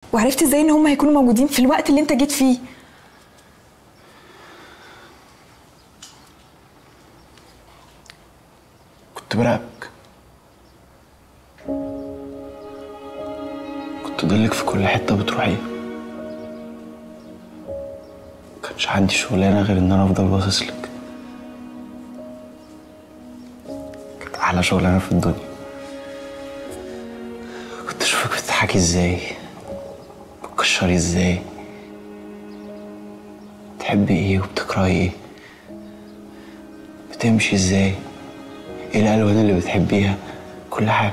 وعرفت ازاي ان هم هيكونوا موجودين في الوقت اللي انت جيت فيه كنت براقبك كنت ضلك في كل حتة بتروحيها مكانش عندي شغلانة غير إن أنا أفضل باصص لك كانت أحلى شغلانة في الدنيا كنت أشوفك بتضحكي إزاي بتكشري إزاي بتحبي إيه وبتكرهي إيه بتمشي إزاي ايه الالوان اللي بتحبيها كل حاجه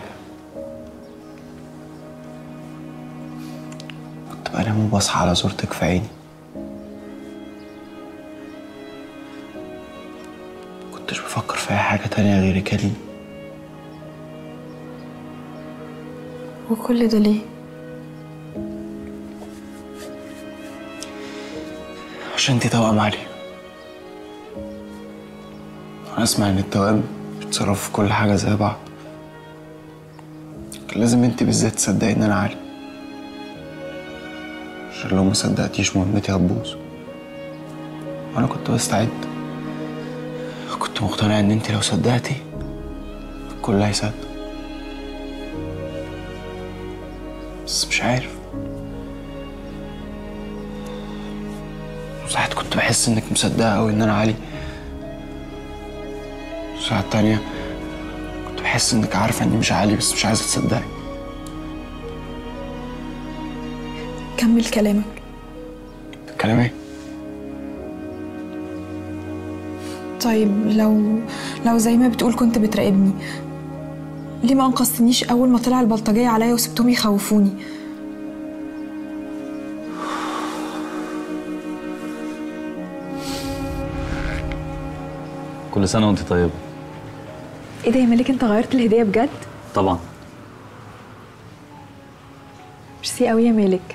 كنت بنام وبصحى على صورتك في عيني كنتش بفكر في اي حاجه تانية غير كريم وكل ده ليه عشان انتي توأم علي انا اسمع ان التوأم بيتصرفوا في كل حاجه زي بعض كان لازم انتي بالذات تصدقي ان انا علي عشان لو ما صدقتيش مهمتي هتبوظ وانا كنت بستعد كنت مقتنع ان انتي لو صدقتي الكل هيصدق بس مش عارف ساعات كنت بحس انك مصدقة أوي ان انا علي ساعات تانية كنت بحس انك عارفة اني مش علي بس مش عايزة تصدقي كمل كلامك الكلام ايه؟ طيب لو لو زي ما بتقول كنت بتراقبني ليه ما انقذتنيش اول ما طلع البلطجيه عليا وسبتهم يخوفوني كل سنة وانت طيبة ايه ده يا مالك انت غيرت الهديه بجد طبعا ميرسي قوي يا مالك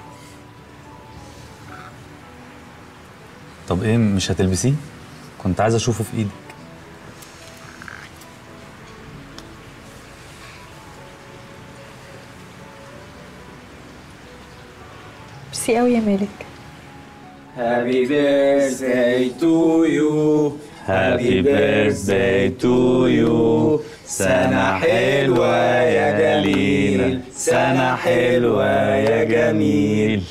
طب ايه مش هتلبسيه؟ كنت عايز اشوفه في ايدك ميرسي قوي يا مالك Happy birthday to you Happy birthday to you سنة حلوة يا جميل سنة حلوة يا جميل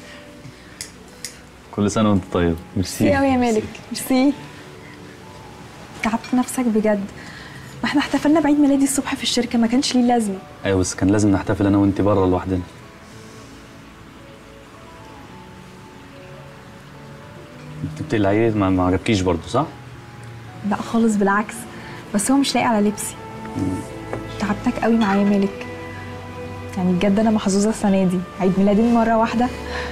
كل سنة وانت طيب ميرسي ميرسي قوي يا مالك ميرسي تعبت نفسك بجد ما احنا احتفلنا بعيد ميلادي الصبح في الشركه ما كانش ليه لازمه ايوه بس كان لازم نحتفل انا وانت بره لوحدنا انت بتقلعيه ما ما عجبكيش برضه صح؟ لا خالص بالعكس بس هو مش لاقي على لبسي تعبتك قوي معايا يا مالك يعني بجد انا محظوظه السنه دي عيد ميلادين مره واحده